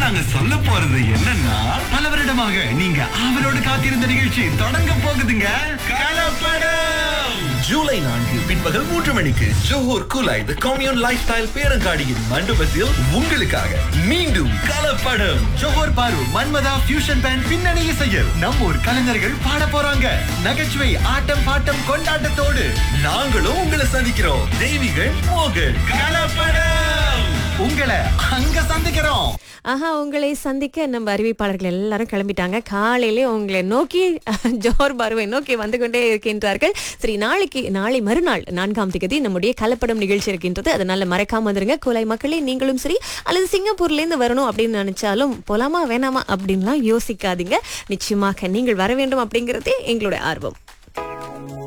நாங்க சொல்ல போறது என்னன்னா பல வருடமாக நீங்க அவரோடு காத்திருந்த நிகழ்ச்சி தொடங்க போகுதுங்க கலப்படம் ஜூலை நான்கு பிற்பகல் மூன்று மணிக்கு Johor Kulai the Commune Lifestyle பேரங்காடியின் மண்டபத்தில் உங்களுக்காக மீண்டும் கலப்படம் ஜோஹர் பாரு மன்மதா ஃபியூஷன் பேண்ட் பின்னணி இசையில் நம்ம ஊர் கலைஞர்கள் பாட போறாங்க நகைச்சுவை ஆட்டம் பாட்டம் கொண்டாட்டத்தோடு நாங்களும் உங்களை சந்திக்கிறோம் தெய்வீகள் மோகன் கலப்படம் உங்களை அங்க சந்திக்கிறோம் ஆஹா உங்களை சந்திக்க நம்ம அறிவிப்பாளர்கள் எல்லாரும் கிளம்பிட்டாங்க காலையிலே உங்களை நோக்கி ஜோர் பருவை நோக்கி வந்து கொண்டே இருக்கின்றார்கள் சரி நாளைக்கு நாளை மறுநாள் நான்காம் தேதி நம்முடைய கலப்படம் நிகழ்ச்சி இருக்கின்றது அதனால மறக்காம வந்துருங்க கோலை மக்களே நீங்களும் சரி அல்லது சிங்கப்பூர்ல இருந்து வரணும் அப்படின்னு நினைச்சாலும் போலாமா வேணாமா அப்படின்லாம் யோசிக்காதீங்க நிச்சயமாக நீங்கள் வர வேண்டும் அப்படிங்கறதே எங்களுடைய ஆர்வம்